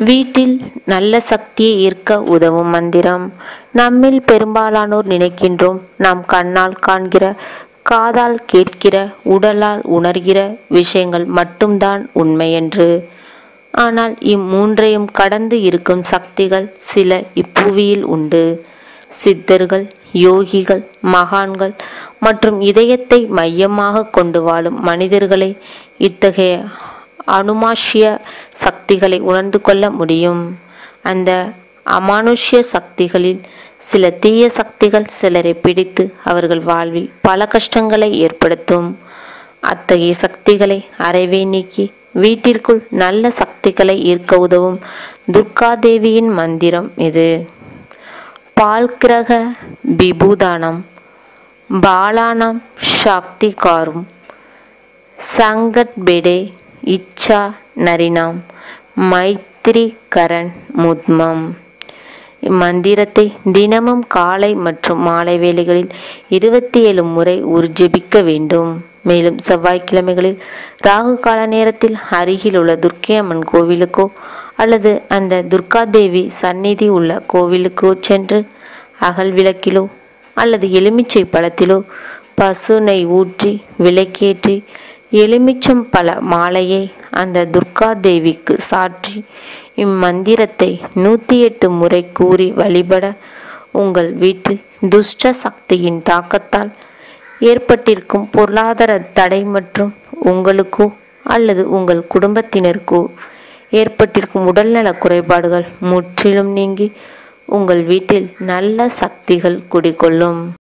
வீட்டில் நல்ல சக்தியை ஈர்க்க உதவும் மந்திரம் நம்மில் பெரும்பாலானோர் நினைக்கின்றோம் நாம் கண்ணால் காண்கிற காதால் கேட்கிற உடலால் உணர்கிற விஷயங்கள் மட்டும்தான் உண்மை என்று ஆனால் இம்மூன்றையும் கடந்து இருக்கும் சக்திகள் சில இப்புவியில் உண்டு சித்தர்கள் யோகிகள் மகான்கள் மற்றும் இதயத்தை மையமாக கொண்டு வாழும் மனிதர்களை இத்தகைய அனுமாஷ்ய சக்திகளை உணர்ந்து கொள்ள முடியும் அந்த அமானுஷ்ய சக்திகளில் சில தீய சக்திகள் சிலரை பிடித்து அவர்கள் வாழ்வில் பல கஷ்டங்களை ஏற்படுத்தும் அத்தகைய சக்திகளை அறவே நீக்கி வீட்டிற்குள் நல்ல சக்திகளை ஈர்க்க உதவும் துர்காதேவியின் மந்திரம் இது பால்கிரக விபூதானம் பாலானம் சாக்திகாரும் சங்கட்பெடே இச்சா நரினாம் மைத்ரி கரண் முத்மம் இம்மந்திரத்தை தினமும் காலை மற்றும் மாலை வேளைகளில் இருபத்தி ஏழு முறை உர்ஜபிக்க வேண்டும் மேலும் செவ்வாய்க்கிழமைகளில் ராகு கால நேரத்தில் அருகில் உள்ள துர்க்கை அம்மன் கோவிலுக்கோ அல்லது அந்த துர்காதேவி சந்நிதி உள்ள கோவிலுக்கோ சென்று அகல் விளக்கிலோ அல்லது எலுமிச்சை பழத்திலோ பசு நெய் ஊற்றி விளக்கேற்றி எலுமிச்சம் பழ மாலையை அந்த துர்கா தேவிக்கு சாற்றி இம்மந்திரத்தை நூற்றி எட்டு முறை கூறி வழிபட உங்கள் வீட்டில் துஷ்ட சக்தியின் தாக்கத்தால் ஏற்பட்டிருக்கும் பொருளாதார தடை மற்றும் உங்களுக்கோ அல்லது உங்கள் குடும்பத்தினருக்கோ ஏற்பட்டிருக்கும் உடல்நல குறைபாடுகள் முற்றிலும் நீங்கி உங்கள் வீட்டில் நல்ல சக்திகள் குடிகொள்ளும்